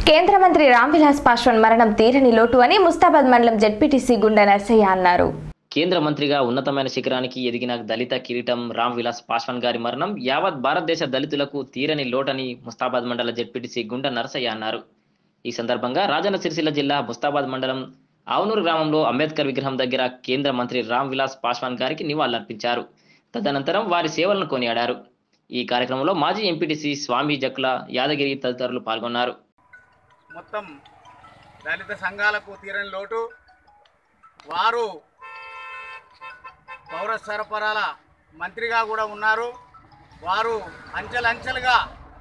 కేంద్ర మంత్రి రామ్విలాస్ పాశ్వాన్ మరణం తీరని లోటు అని ముస్తాబాద్ మండలం జెడ్పీటీసీ గుండె నర్సయ్య అన్నారు కేంద్ర మంత్రిగా ఉన్నతమైన శిఖరానికి ఎదిగిన దళిత కిరీటం రామ్ విలాస్ పాశ్వాన్ గారి మరణం యావత్ భారతదేశ దళితులకు తీరని లోటని ముస్తాబాద్ మండల జెడ్పీటీసీ గుండ నరసయ్య అన్నారు ఈ సందర్భంగా రాజన్న సిరిసిల్ల జిల్లా ముస్తాబాద్ మండలం ఆవునూరు గ్రామంలో అంబేద్కర్ విగ్రహం దగ్గర కేంద్ర మంత్రి రామ్ విలాస్ పాశ్వాన్ గారికి నివాళులర్పించారు తదనంతరం వారి సేవలను కొనియాడారు ఈ కార్యక్రమంలో మాజీ ఎంపీటీసీ స్వామి జక్కుల యాదగిరి తదితరులు పాల్గొన్నారు మొత్తం దళిత సంఘాలకు తీరని లోటు వారు పౌర సరఫరాల మంత్రిగా కూడా ఉన్నారు వారు అంచెలంచెలుగా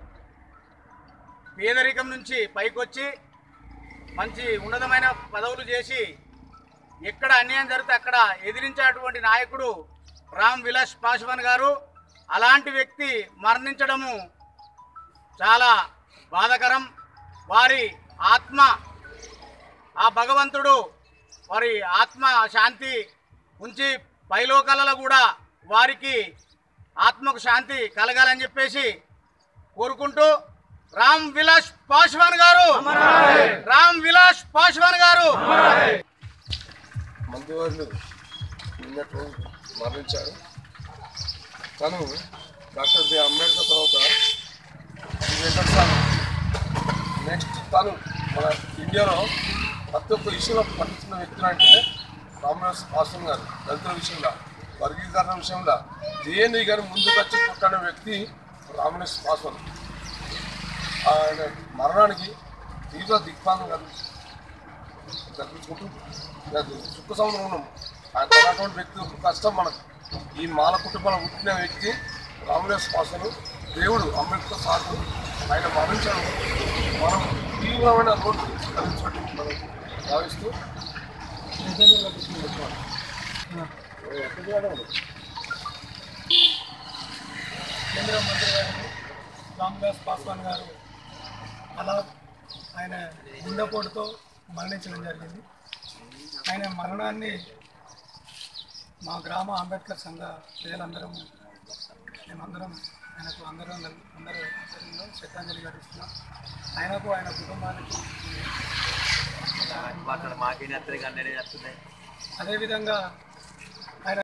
పేదరికం నుంచి పైకొచ్చి మంచి ఉన్నతమైన పదవులు చేసి ఎక్కడ అన్యాయం జరిగితే అక్కడ ఎదిరించేటువంటి నాయకుడు రామ్ విలాస్ పాశ్వాన్ గారు అలాంటి వ్యక్తి మరణించడము చాలా బాధకరం వారి ఆత్మ ఆ భగవంతుడు వారి ఆత్మ శాంతి ఉంచి పైలోకాలలో కూడా వారికి ఆత్మకు శాంతి కలగాలని చెప్పేసి కోరుకుంటూ రామ్ విలాస్ పాశ్వాన్ గారు రామ్ విలాస్ పాశ్వాన్ గారు మంత్రివర్యులు నిన్నట్లు మరణించారు తను డాక్టర్ బి అంబేద్కర్ తర్వాత వెంకటస్వామి నెక్స్ట్ తను మన ఇండియాలో ప్రతి ఒక్క ఇష్యూలో పట్టించిన వ్యక్తులు అంటే రామదాస్ పాస్వామి గారు దళితుల విషయంలో వర్గీకరణ విషయంలో దేని కానీ ముందుకు వచ్చి కొట్టిన వ్యక్తి రామదాస్ పాస్వాన్ ఆయన మరణానికి తీవ్ర దిగ్భాంతం కలిగింది తగ్గించుకుంటూ అది సుఖ సముద్రం ఉన్నాం ఆయన తనటువంటి వ్యక్తి కష్టం మనకు ఈ మాల కుటుంబంలో పుట్టిన వ్యక్తి రామదాస్ పాసను దేవుడు అంబేద్కర్ సాగు ఆయన మరణించడం మనం తీవ్రమైన రోడ్డు కలిగించినట్టు మనం భావిస్తూ కేంద్ర మంత్రి గారు రామ్విలాస్ పాస్వాన్ గారు అలా ఆయన గుండెపోటుతో మరణించడం జరిగింది ఆయన మరణాన్ని మా గ్రామ అంబేద్కర్ సంఘ ప్రజలందరం మేమందరం ఆయనకు అందరం అందరూ ఆధ్వర్యంలో శ్రద్ధాంజలి ఘటిస్తున్నాం ఆయనకు ఆయన కుటుంబానికి అదేవిధంగా